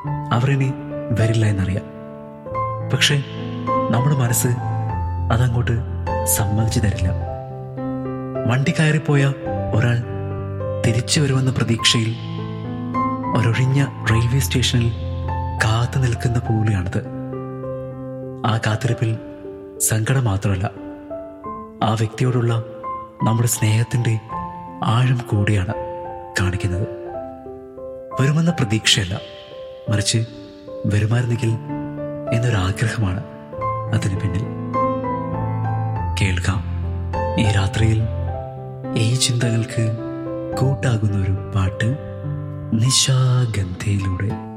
അവർ ഇനി വരില്ല എന്നറിയാം പക്ഷെ നമ്മുടെ മനസ്സ് അതങ്ങോട്ട് സമ്മതിച്ചു തരില്ല വണ്ടി കയറിപ്പോയ ഒരാൾ തിരിച്ചു വരുമെന്ന പ്രതീക്ഷയിൽ ഒരൊഴിഞ്ഞ റെയിൽവേ സ്റ്റേഷനിൽ കാത്തു നിൽക്കുന്ന പോലെയാണിത് ആ കാത്തിരിപ്പിൽ സങ്കടം മാത്രമല്ല ആ വ്യക്തിയോടുള്ള നമ്മുടെ സ്നേഹത്തിൻ്റെ ആഴം കൂടിയാണ് കാണിക്കുന്നത് വരുമെന്ന പ്രതീക്ഷയല്ല മറിച്ച് വരുമായിരുന്നെങ്കിൽ എന്നൊരാഗ്രഹമാണ് അതിന് പിന്നിൽ കേൾക്കാം ഈ രാത്രിയിൽ ഈ ചിന്തകൾക്ക് കൂട്ടാകുന്ന ഒരു പാട്ട് നിശാഗന്ധയിലൂടെ